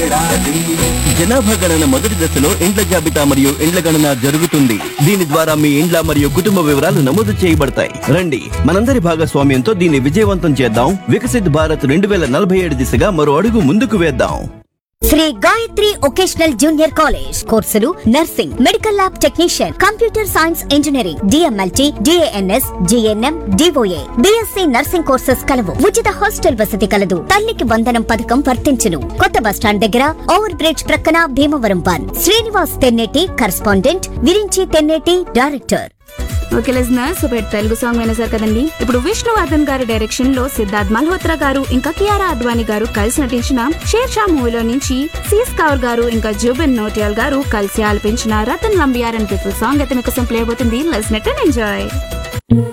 ఏడాది జనాభా గణన మొదటి దశలో ఇండ్ల జాబితా మరియు ఇండ్ల గణన జరుగుతుంది దీని ద్వారా మీ ఇండ్ల మరియు కుటుంబ వివరాలు నమోదు చేయబడతాయి రండి మనందరి భాగస్వామ్యంతో దీన్ని విజయవంతం చేద్దాం వికసిత్ భారత్ రెండు వేల నలభై ఏడు దిశగా మరో అడుగు ముందుకు వేద్దాం Sri Gayatri vocational junior college కోర్సులు nursing medical lab technician computer science engineering DMLT DNS GNM DOA BSc nursing courses కలవు ఉచిత హాస్టల్ వసతి కలదు తల్లికి వందనం పథకం వర్తించును కొత్త బస్టాండ్ దగ్గర ఓవర్ బ్రిడ్జ్ ప్రక్కన Bhimavaram one Srinivas Tenneti correspondent Virinchi Tenneti director okay listener super Telugu song వినేశారు కదండి ఇప్పుడు విష్ణువర్ధన్ గారి డైరెక్షన్ లో సిద్ధార్థ్ మల్హోత్రా గారు ఇంకా కియారా అద్వానీ గారు కలిసి నటించిన షేర్ షా మూవీలో నుంచి సీస్ కౌర్ గారు ఇంకా జూబిన్ నోటియాల్ గారు కలిసి ఆలపించిన రతన్ లంబియార్ అనే సాంగ్ అయితే మీకోసం ప్లే అవుతుంది లెస్ నెట్ ఎంజాయ్